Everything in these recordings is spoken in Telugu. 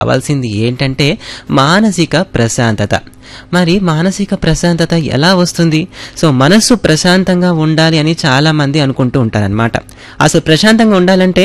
కావాల్సింది ఏంటంటే మానసిక ప్రశాంతత మరి మానసిక ప్రశాంతత ఎలా వస్తుంది సో మనస్సు ప్రశాంతంగా ఉండాలి అని చాలా మంది అనుకుంటూ ఉంటారనమాట అసలు ప్రశాంతంగా ఉండాలంటే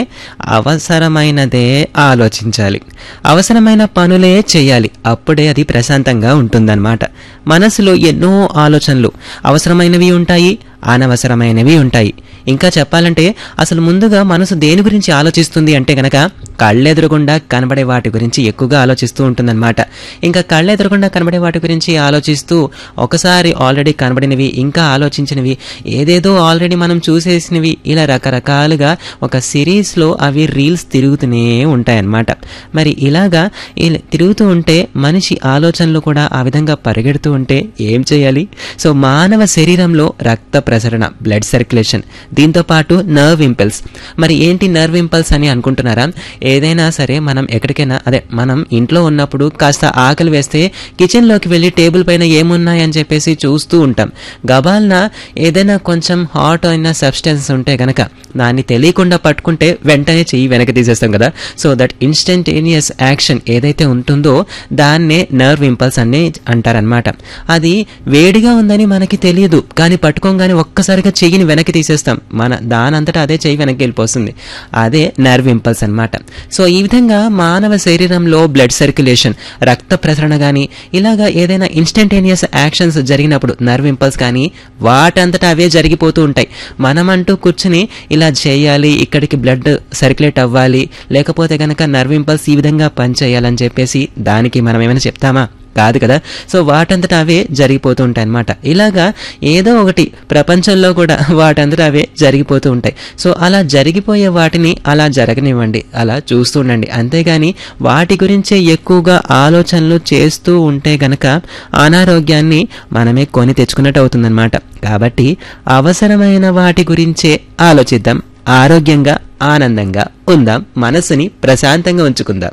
అవసరమైనదే ఆలోచించాలి అవసరమైన పనులే చేయాలి అప్పుడే అది ప్రశాంతంగా ఉంటుందన్నమాట మనసులో ఎన్నో ఆలోచనలు అవసరమైనవి ఉంటాయి అనవసరమైనవి ఉంటాయి ఇంకా చెప్పాలంటే అసలు ముందుగా మనసు దేని గురించి ఆలోచిస్తుంది అంటే గనక కళ్ళెదురుగుండా కనబడే వాటి గురించి ఎక్కువగా ఆలోచిస్తూ ఉంటుందన్నమాట ఇంకా కళ్ళెదురుగుండా కనబడే వాటి గురించి ఆలోచిస్తూ ఒకసారి ఆల్రెడీ కనబడినవి ఇంకా ఆలోచించినవి ఏదేదో ఆల్రెడీ మనం చూసేసినవి ఇలా రకరకాలుగా ఒక సిరీస్లో అవి రీల్స్ తిరుగుతూనే ఉంటాయన్నమాట మరి ఇలాగా ఇలా తిరుగుతూ ఉంటే మనిషి ఆలోచనలు కూడా ఆ విధంగా పరిగెడుతూ ఉంటే ఏం చేయాలి సో మానవ శరీరంలో రక్త ప్రసరణ బ్లడ్ సర్క్యులేషన్ దీంతో పాటు నర్వ్ ఇంపల్స్ మరి ఏంటి నర్వ్ ఇంపల్స్ అని అనుకుంటున్నారా ఏదైనా సరే మనం ఎక్కడికైనా అదే మనం ఇంట్లో ఉన్నప్పుడు కాస్త ఆకలి వేస్తే కిచెన్లోకి వెళ్ళి టేబుల్ పైన ఏమున్నాయని చెప్పేసి చూస్తూ ఉంటాం గబాల్న ఏదైనా కొంచెం హాట్ అయిన సబ్స్టెన్స్ ఉంటే గనక దాన్ని తెలియకుండా పట్టుకుంటే వెంటనే చెయ్యి వెనక్కి తీసేస్తాం కదా సో దట్ ఇన్స్టంటేనియస్ యాక్షన్ ఏదైతే ఉంటుందో దాన్నే నర్వ్ ఇంపల్స్ అని అంటారనమాట అది వేడిగా ఉందని మనకి తెలియదు కానీ పట్టుకోగానే ఒక్కసారిగా చెయ్యిని వెనక్కి తీసేస్తాం మన దానంతటా అదే చెయ్యి వెనక్కి వెళ్ళిపోతుంది అదే నర్వ్ ఇంపల్స్ అన్నమాట సో ఈ విధంగా మానవ శరీరంలో బ్లడ్ సర్క్యులేషన్ రక్త ప్రసరణ కానీ ఇలాగా ఏదైనా ఇన్స్టంటేనియస్ యాక్షన్స్ జరిగినప్పుడు నర్వ్ ఇంపల్స్ కానీ వాటంతటా అవే జరిగిపోతూ ఉంటాయి మనమంటూ కూర్చుని ఇలా చేయాలి ఇక్కడికి బ్లడ్ సర్క్యులేట్ అవ్వాలి లేకపోతే కనుక నర్వ్ ఇంపల్స్ ఈ విధంగా పనిచేయాలని చెప్పేసి దానికి మనం ఏమైనా చెప్తామా కాదు కదా సో వాటంతటా అవే జరిగిపోతూ ఉంటాయి అన్నమాట ఇలాగా ఏదో ఒకటి ప్రపంచంలో కూడా వాటంతటా అవే జరిగిపోతూ ఉంటాయి సో అలా జరిగిపోయే వాటిని అలా జరగనివ్వండి అలా చూస్తూ ఉండండి అంతేగాని వాటి గురించే ఎక్కువగా ఆలోచనలు చేస్తూ ఉంటే గనక అనారోగ్యాన్ని మనమే కొని తెచ్చుకున్నట్టు అవుతుందన్నమాట కాబట్టి అవసరమైన వాటి గురించే ఆలోచిద్దాం ఆరోగ్యంగా ఆనందంగా ఉందాం మనసుని ప్రశాంతంగా ఉంచుకుందాం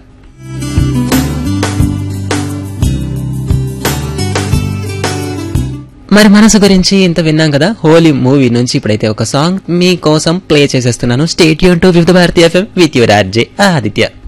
మరి మనసు గురించి ఇంత విన్నాం కదా హోలీ మూవీ నుంచి ఇప్పుడైతే ఒక సాంగ్ మీ కోసం ప్లే చేసేస్తున్నాను స్టేట్ యూన్ to Vividh Bharati FM with your RJ Aditya